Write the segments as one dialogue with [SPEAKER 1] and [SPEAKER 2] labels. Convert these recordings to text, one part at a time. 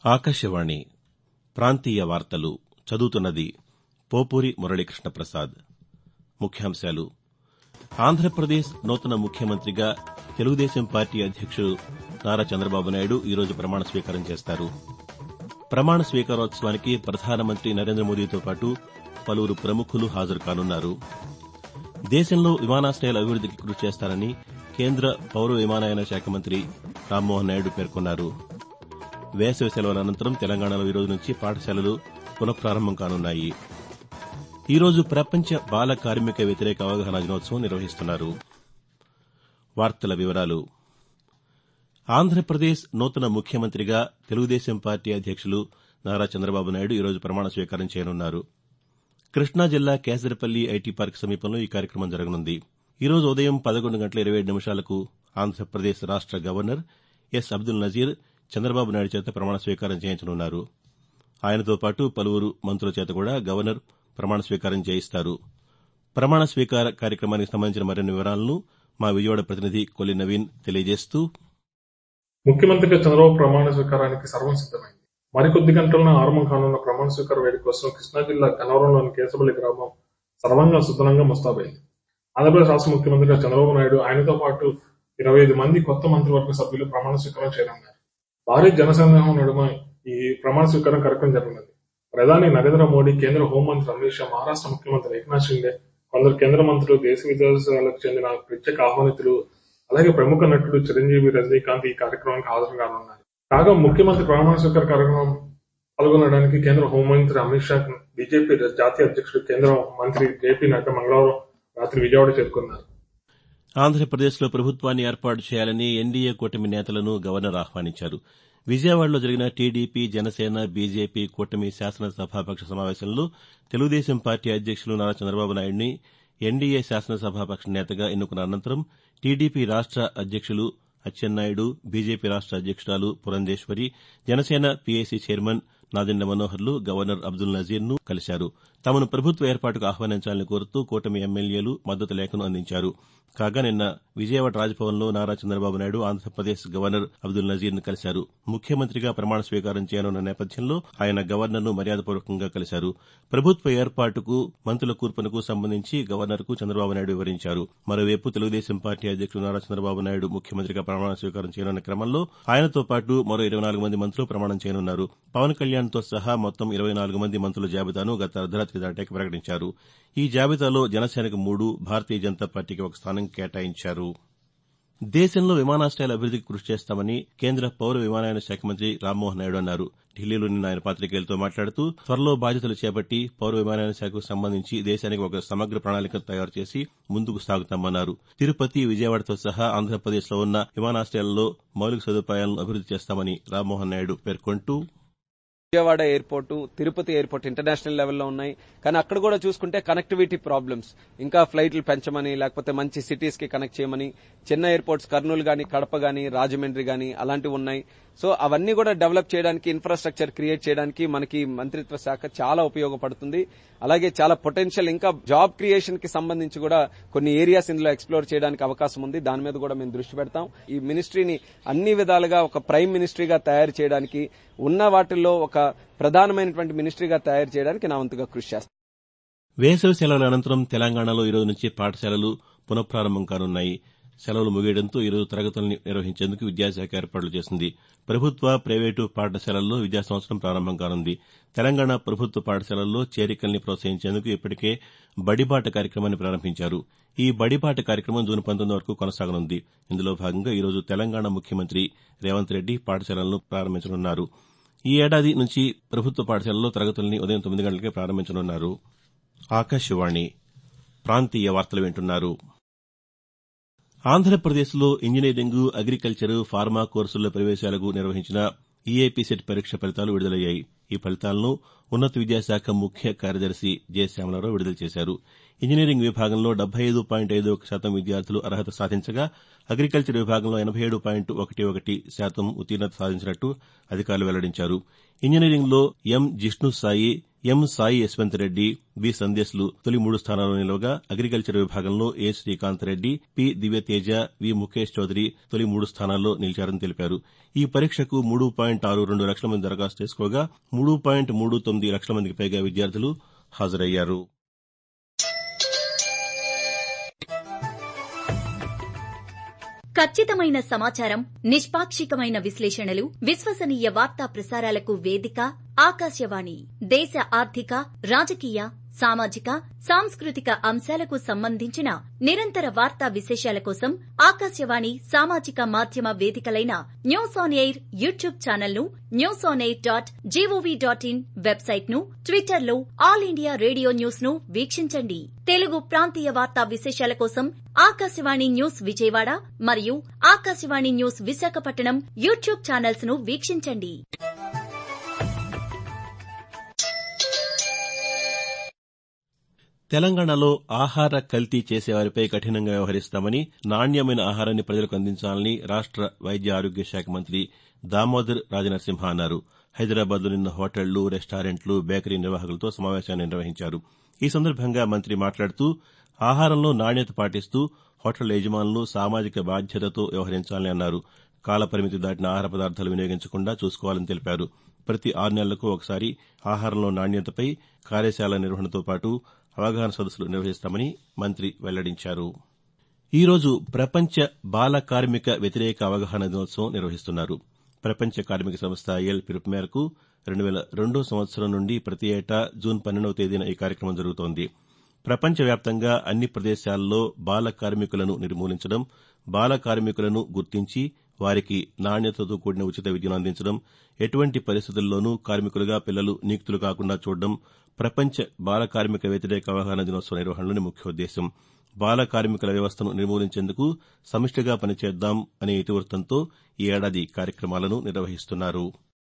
[SPEAKER 1] ఆకాశవాణి ప్రాంతీయ వార్తలు చదువుతున్నది పోపూరి మురళీకృష్ణ ప్రసాద్ ముఖ్యాంశాలు ఆంధ్రప్రదేశ్ నూతన ముఖ్యమంత్రిగా తెలుగుదేశం పార్టీ అధ్యక్షులు నారా చంద్రబాబు నాయుడు ఈరోజు ప్రమాణ స్వీకారం చేస్తారు ప్రమాణ స్వీకారోత్సవానికి ప్రధానమంత్రి నరేంద్ర మోదీతో పాటు పలువురు ప్రముఖులు హాజరు కానున్నారు దేశంలో విమానాశయాల అభివృద్దికి కృషి చేస్తానని కేంద్ర పౌర విమానయాన శాఖ మంత్రి రామ్మోహన్ నాయుడు పేర్కొన్నారు వేసవి సెలవుల అనంతరం తెలంగాణలో ఈ రోజు నుంచి పాఠశాలలు పునఃపారంభం కానున్నాయి ఈ రోజు ప్రపంచ బాల కార్మిక వ్యతిరేక అవగాహన దినోత్సవం నిర్వహిస్తున్నారు ఆంధ్రప్రదేశ్ నూతన ముఖ్యమంత్రిగా తెలుగుదేశం పార్టీ అధ్యక్షులు నారా చంద్రబాబు నాయుడు ఈరోజు ప్రమాణ స్వీకారం చేయనున్నారు కృష్ణా జిల్లా కేసరపల్లి ఐటీ పార్క్ సమీపంలో ఈ కార్యక్రమం జరగనుంది ఈ రోజు ఉదయం పదకొండు గంటల ఇరవై ఏడు నిమిషాలకు ఆంధ్రప్రదేశ్ రాష్ట గవర్నర్ ఎస్ అబ్దుల్ నజీర్ చంద్రబాబు నాయుడు చేత ప్రమాణ స్వీకారం చేయించనున్నారు ఆయనతో పాటు పలువురు మంతుల చేత కూడా గవర్నర్ ప్రమాణ స్వీకారం చేయిస్తారు ప్రమాణ స్వీకార కార్యక్రమానికి సంబంధించిన మరిన్ని వివరాలను మా విజయవాడ ప్రతినిధి కొల్లి నవీన్ తెలియజేస్తూ
[SPEAKER 2] ముఖ్యమంత్రిగా చంద్రబాబు ప్రమాణ స్వీకారానికి సర్వం సిద్దమైంది మరికొద్ది గంటల్లో ఆరంభం కానున్న ప్రమాణ స్వీకార వేడుక కోసం కృష్ణా జిల్లా గన్నవరంలోని కేశపల్లి గ్రామం సర్వంగా సుద్దనంగా ముస్తాబైంది ఆంధ్రప్రదేశ్ రాష్ట ముఖ్యమంత్రిగా చంద్రబాబు నాయుడు ఆయనతో పాటు ఇరవై ఐదు మంది కొత్త మంత్రివర్గ సభ్యులు ప్రమాణ స్వీకారం చేయనున్నారు భారీ జనసందేహం నడుమ ఈ ప్రమాణ స్వీకారం కార్యక్రమం జరగనుంది ప్రధాని నరేంద్ర మోడీ కేంద్ర హోంమంత్రి అమిత్ షా మహారాష్ట ముఖ్యమంత్రి ఏక్నాథ్ షిండే కొందరు కేంద్ర మంత్రులు దేశ విదేశాలకు చెందిన ప్రత్యేక ఆహ్వానితులు అలాగే ప్రముఖ నటుడు చిరంజీవి రజనీకాంత్ ఈ కార్యక్రమానికి హాజరు కానున్నారు కాగా ముఖ్యమంత్రి ప్రమాణ స్వీకార కార్యక్రమం పాల్గొనడానికి కేంద్ర హోంమంత్రి అమిత్ షా బీజేపీ జాతీయ అధ్యక్షుడు కేంద్ర మంత్రి జేపీ నడ్డా మంగళవారం రాత్రి విజయవాడ చేరుకున్నారు
[SPEAKER 1] ఆంధ్రప్రదేశ్లో ప్రభుత్వాన్ని ఏర్పాటు చేయాలని ఎన్డీఏ కూటమి నేతలను గవర్నర్ ఆహ్వానించారు విజయవాడలో జరిగిన టీడీపీ జనసేన బీజేపీ కూటమి శాసనసభాపక్ష సమావేశంలో తెలుగుదేశం పార్టీ అధ్యక్షులు నారా చంద్రబాబు నాయుడిని ఎన్డీఏ శాసనసభాపక్ష నేతగా ఎన్నుకున్న అనంతరం టీడీపీ రాష్ట అధ్యక్షులు అచ్చెన్నాయుడు బీజేపీ రాష్ట అధ్యక్షురాలు పురంధేశ్వరి జనసేన పీఏసీ చైర్మన్ నాదెండ్ల మనోహర్లు గవర్నర్ అబ్దుల్ నజీర్ను కలిశారు తమను ప్రభుత్వ ఏర్పాటుకు ఆహ్వానించాలని కోరుతూ కూటమి ఎమ్మెల్యేలు మద్దతు లేఖను అందించారు కాగా నిన్న విజయవాడ రాజ్భవన్లో నారా చంద్రబాబు నాయుడు ఆంధ్రప్రదేశ్ గవర్నర్ అబ్దుల్ నజీర్ను కలిశారు ముఖ్యమంత్రిగా ప్రమాణ స్వీకారం చేయనున్న నేపథ్యంలో ఆయన గవర్నర్ను మర్యాదపూర్వకంగా కలిశారు ప్రభుత్వ ఏర్పాటుకు మంత్రుల కూర్పునకు సంబంధించి గవర్నర్కు చంద్రబాబు నాయుడు వివరించారు మరోవైపు తెలుగుదేశం పార్టీ అధ్యక్షుడు నారా చంద్రబాబు నాయుడు ముఖ్యమంత్రిగా ప్రమాణ స్వీకారం చేయనున్న క్రమంలో ఆయనతో పాటు మరో ఇరవై నాలుగు మంది మంత్రులు ప్రమాణం చేయనున్నారు పవన్ కళ్యాణ్తో సహా మొత్తం ఇరవై నాలుగు మంది మంత్రుల జాబితాను గత అర్ధరాత్రి దాటాక ప్రకటించారు ఈ జాబితాలో జనసేనకు మూడు భారతీయ జనతా పార్టీకి ఒక స్థానం కేటాయించారు దేశంలో విమానాశయాల అభివృద్దికి కృషి చేస్తామని కేంద్ర పౌర విమానయాన శాఖ మంత్రి రామ్మోహన్ నాయుడు అన్నారు ఢిల్లీలో నిన్న ఆయన పాతికేయులతో మాట్లాడుతూ త్వరలో బాధ్యతలు చేపట్టి పౌర విమానయాన శాఖకు సంబంధించి దేశానికి ఒక సమగ్ర ప్రణాళిక తయారు చేసి ముందుకు సాగుతామన్నారు తిరుపతి విజయవాడతో సహా ఆంధ్రప్రదేశ్లో ఉన్న విమానాశయాలలో మౌలిక సదుపాయాలను అభివృద్ది చేస్తామని రామ్మోహన్ నాయుడు పేర్కొంటూ
[SPEAKER 3] Vijayawada airport Tirupati airport international లెవెల్లో ఉన్నాయి కానీ అక్కడ కూడా చూసుకుంటే కనెక్టివిటీ ప్రాబ్లమ్స్ ఇంకా ఫ్లైట్లు పెంచమని లేకపోతే మంచి సిటీస్ కి కనెక్ట్ చేయమని చిన్న ఎయిర్పోర్ట్స్ కర్నూలు గాని కడప గాని రాజమండ్రి గాని అలాంటివి ఉన్నాయి సో అవన్నీ కూడా డెవలప్ చేయడానికి ఇన్ఫ్రాస్ట్రక్చర్ క్రియేట్ చేయడానికి మనకి మంత్రిత్వ శాఖ చాలా ఉపయోగపడుతుంది అలాగే చాలా పొటెన్షియల్ ఇంకా జాబ్ క్రియేషన్ కి సంబంధించి కూడా కొన్ని ఏరియాస్ ఇందులో ఎక్స్ప్లోర్ చేయడానికి అవకాశం ఉంది దాని మీద కూడా మేము దృష్టి పెడతాం ఈ మినిస్ట్రీని అన్ని విధాలుగా ఒక ప్రైమ్ మినిస్ట్రీగా తయారు చేయడానికి ఉన్న వాటిల్లో ఒక ప్రధానమైనటువంటి మినిస్ట్రీగా తయారు చేయడానికి నా వంతుగా కృషి చేస్తాం
[SPEAKER 1] వేసవి సెలవుల అనంతరం తెలంగాణలో ఈ రోజు నుంచి పాఠశాలలు పునఃపారంభం కానున్నాయి సెలవులు ముగియడంతో ఈరోజు తరగతులను నిర్వహించేందుకు విద్యాశాఖ ఏర్పాట్లు చేసింది ప్రభుత్వ ప్రైవేటు పాఠశాలల్లో విద్యా సంవత్సరం ప్రారంభం కానుంది తెలంగాణ ప్రభుత్వ పాఠశాలల్లో చేరికల్ని ప్రోత్సహించేందుకు ఇప్పటికే బడిబాట కార్యక్రమాన్ని ప్రారంభించారు ఈ బడిబాట కార్యక్రమం జూన్ పంతొమ్మిది వరకు కొనసాగనుంది ఇందులో భాగంగా ఈరోజు తెలంగాణ ముఖ్యమంత్రి రేవంత్ రెడ్డి పాఠశాలలను ప్రారంభించనున్నారు ఈ ఏడాది నుంచి ప్రభుత్వ పాఠశాలల్లో తరగతుల్ని ఉదయం తొమ్మిది గంటలకే ప్రారంభించనున్నారు ఆకాశవాణి ప్రాంతీయ వార్తలు వింటున్నారు ఆంధ్రప్రదేశ్లో ఇంజనీరింగ్ అగ్రికల్చర్ ఫార్మా కోర్సుల్లో ప్రవేశాలకు నిర్వహించిన ఈఏపీ సెట్ పరీక్ష ఫలితాలు విడుదలయ్యాయి ఈ ఫలితాలను ఉన్నత విద్యాశాఖ ముఖ్య కార్యదర్శి జె శ్యామలరావు విడుదల చేశారు ఇంజనీరింగ్ విభాగంలో డెబ్బై ఐదు పాయింట్ ఐదు ఒక శాతం విద్యార్థులు అర్హత సాధించగా అగ్రికల్చర్ విభాగంలో ఎనబై ఏడు పాయింట్ ఒకటి ఒకటి శాతం ఉత్తీర్ణత సాధించినట్టు అధికారులు వెల్లడించారు ఇంజనీరింగ్లో M Jishnu Sai M Sai Yashwant Reddy B సందేశ్లు తొలి మూడు స్థానాల్లో నిలవగా అగ్రికల్చర్ విభాగంలో A Srikanth Reddy P Divyateja V Mukesh Chowdary తొలి మూడు స్థానాల్లో నిలిచారని తెలిపారు ఈ పరీక్షకు మూడు పాయింట్ ఆరు రెండు లక్షల మంది దరఖాస్తు చేసుకోగా మూడు పాయింట్ మూడు తొమ్మిది లక్షల మందికి పైగా విద్యార్థులు హాజరయ్యారు
[SPEAKER 4] ఖచ్చితమైన సమాచారం నిష్పాక్షికమైన విశ్లేషణలు విశ్వసనీయ వార్తా ప్రసారాలకు వేదిక ఆకాశవాణి దేశ ఆర్థిక రాజకీయ సామాజిక సాంస్కృతిక అంశాలకు సంబంధించిన నిరంతర వార్తా విశేషాల కోసం ఆకాశవాణి సామాజిక మాధ్యమ వేదికలైన news on air YouTube channel ను news on air dot G O V dot in website ను ట్విట్టర్ లో ఆల్ ఇండియా రేడియో న్యూస్ ను వీక్షించండి తెలుగు ప్రాంతీయ వార్తా విశేషాల కోసం ఆకాశవాణి న్యూస్ విజయవాడ మరియు Akashvani news Visakhapatnam YouTube channels ను వీక్షించండి
[SPEAKER 1] తెలంగాణలో ఆహార కల్తీ చేసేవారిపై కఠినంగా వ్యవహరిస్తామని నాణ్యమైన ఆహారాన్ని ప్రజలకు అందించాలని రాష్ట వైద్య ఆరోగ్య శాఖ మంత్రి దామోదర్ రాజనరసింహ అన్నారు హైదరాబాద్లో నిన్న హోటళ్లు రెస్టారెంట్లు బేకరీ నిర్వాహకులతో సమావేశాన్ని నిర్వహించారు ఈ సందర్భంగా మంత్రి మాట్లాడుతూ ఆహారంలో నాణ్యత పాటిస్తూ హోటళ్ల యజమానులు సామాజిక బాధ్యతతో వ్యవహరించాలని అన్నారు కాలపరిమితి దాటిన ఆహార పదార్థాలు వినియోగించకుండా చూసుకోవాలని తెలిపారు ప్రతి ఆరు నెలలకు ఒకసారి ఆహారంలో నాణ్యతపై కార్యశాల నిర్వహణతో పాటు అవగాహన సదస్సులు నిర్వహిస్తామని మంత్రి వెల్లడించారు ఈ రోజు ప్రపంచ బాల కార్మిక వ్యతిరేక అవగాహన దినోత్సవం నిర్వహిస్తున్నారు ప్రపంచ కార్మిక సంస్థ ఐఎల్ పిలుపు మేరకు రెండు వేల రెండో సంవత్సరం నుండి ప్రతి ఏటా జూన్ పన్నెండవ తేదీన ఈ కార్యక్రమం జరుగుతోంది ప్రపంచవ్యాప్తంగా అన్ని ప్రదేశాల్లో బాల కార్మికులను నిర్మూలించడం బాల కార్మికులను గుర్తించి వారికి నాణ్యతతో కూడిన ఉచిత విద్యను అందించడం ఎటువంటి పరిస్థితుల్లోనూ కార్మికులుగా పిల్లలు నియుక్తులు కాకుండా చూడడం ప్రపంచ బాల కార్మిక వ్యతిరేక అవగాహన దినోత్సవ నిర్వహణలోని ముఖ్యోద్దేశం బాల కార్మికుల వ్యవస్థను నిర్మూలించేందుకు సమిష్టిగా పనిచేద్దాం అనే ఇతివృత్తంతో ఈ ఏడాది కార్యక్రమాలను నిర్వహిస్తున్నారు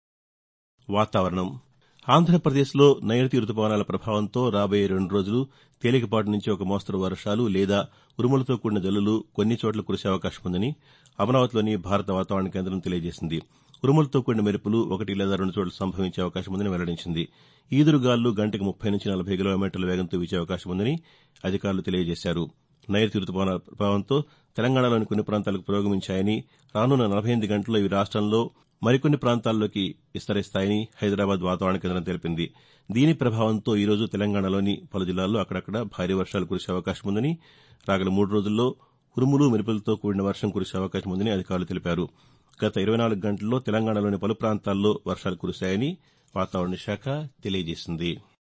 [SPEAKER 1] వాతావరణం ఆంధ్రప్రదేశ్లో నైరుతి రుతుపవనాల ప్రభావంతో రాబోయే రెండు రోజులు తేలికపాటి నుంచి ఒక మోస్తరు వర్షాలు లేదా ఉరుములతో కూడిన జల్లులు కొన్ని చోట్ల కురిసే అవకాశం ఉందని అమరావతిలోని భారత వాతావరణ కేంద్రం తెలియజేసింది ఉరుములతో కూడిన మెరుపులు ఒకటి లేదా రెండు చోట్ల సంభవించే అవకాశం ఉందని వెల్లడించింది ఈదురుగాలు గంటకు ముప్పై నుంచి నలభై కిలోమీటర్ల వేగంతో వీచే అవకాశం ఉందని అధికారులు తెలియజేశారు నైరుతి రుతుపవనాల ప్రభావంతో తెలంగాణలోని కొన్ని ప్రాంతాలకు పురోగమించాయని రానున్న నలభై ఎనిమిది గంటల్లో ఇవి రాష్టంలో మరికొన్ని ప్రాంతాల్లోకి విస్తరిస్తాయని హైదరాబాద్ వాతావరణ కేంద్రం తెలిపింది దీని ప్రభావంతో ఈ రోజు తెలంగాణలోని పలు జిల్లాల్లో అక్కడక్కడ భారీ వర్షాలు కురిసే అవకాశం ఉందని రాగల మూడు రోజుల్లో ఉరుములు మెరుపులతో కూడిన వర్షం కురిసే అవకాశం ఉందని అధికారులు తెలిపారు గత ఇరవై నాలుగు గంటల్లో తెలంగాణలోని పలు ప్రాంతాల్లో వర్షాలు కురిశాయని వాతావరణ శాఖ తెలియజేసింది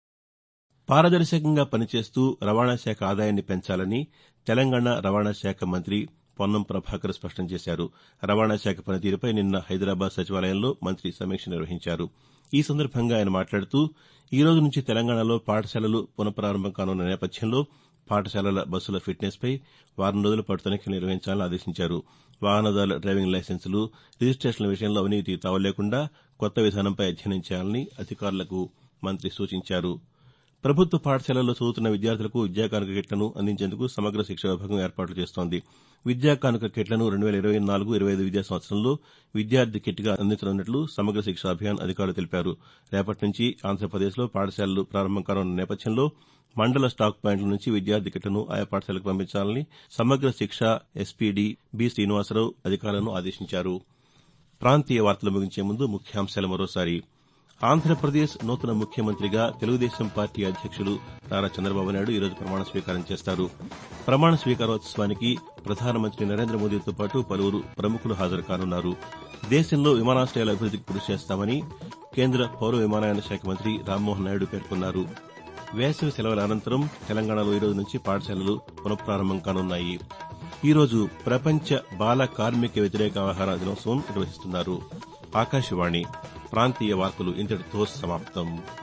[SPEAKER 1] పారదర్శకంగా పనిచేస్తూ రవాణా శాఖ ఆదాయాన్ని పెంచాలని తెలంగాణ రవాణా శాఖ మంత్రి పొన్నం ప్రభాకర్ స్పష్టం చేశారు రవాణా శాఖ పనితీరుపై నిన్న హైదరాబాద్ సచివాలయంలో మంత్రి సమీక్ష నిర్వహించారు ఈ సందర్భంగా ఆయన మాట్లాడుతూ ఈ రోజు నుంచి తెలంగాణలో పాఠశాలలు పునఃపారంభం కానున్న నేపథ్యంలో పాఠశాలల బస్సుల ఫిట్నెస్పై వారం రోజుల పాటు తనిఖీలు నిర్వహించాలని ఆదేశించారు వాహనదారుల డ్రైవింగ్ లైసెన్సులు రిజిస్టేషన్ల విషయంలో అవినీతి తావులేకుండా కొత్త విధానంపై అధ్యయనం చేయాలని అధికారులకు మంత్రి సూచించారు ప్రభుత్వ పాఠశాలల్లో చదువుతున్న విద్యార్థులకు విద్యా కానుక కిట్లను అందించేందుకు సమగ్ర శిక్ష విభాగం ఏర్పాట్లు చేస్తోంది విద్యా కానుక కిట్లను రెండు వేల ఇరవై నాలుగు ఇరవై ఐదు విద్యా సంవత్సరంలో విద్యార్థి కిట్గా అందించనున్నట్లు సమగ్ర శిక్ష అభియాన్ అధికారులు తెలిపారు రేపటి నుంచి ఆంధ్రప్రదేశ్లో పాఠశాలలు ప్రారంభం కానున్న నేపథ్యంలో మండల స్టాక్ పాయింట్ల నుంచి విద్యార్థి కిట్లను ఆయా పాఠశాలకు పంపించాలని సమగ్ర శిక్ష ఎస్పీడీ బి శ్రీనివాసరావు అధికారులను ఆదేశించారు ప్రాంతీయ వార్తలు ముగించే ముందు ముఖ్యాంశాలు మరోసారి ఆంధ్రప్రదేశ్ నూతన ముఖ్యమంత్రిగా తెలుగుదేశం పార్టీ అధ్యక్షులు నారా చంద్రబాబు నాయుడు ఈరోజు ప్రమాణ స్వీకారం చేస్తారు ప్రమాణ స్వీకారోత్సవానికి ప్రధానమంత్రి నరేంద్ర మోదీతో పాటు పలువురు ప్రముఖులు హాజరు కానున్నారు దేశంలో విమానాశ్రయాల అభివృద్దికి కృషి చేస్తామని కేంద్ర పౌర విమానయాన శాఖ మంత్రి రామ్మోహన్ నాయుడు పేర్కొన్నారు వేసవి సెలవుల అనంతరం తెలంగాణలో ఈరోజు నుంచి పాఠశాలలు పునఃప్రారంభం కానున్నాయి ఈరోజు ప్రపంచ బాల కార్మిక వ్యతిరేక ఆహార దినోత్సవం నిర్వహిస్తున్నారు ఆకాశవాణి ప్రాంతీయ వార్తలు ఇంతటితో సమాప్తం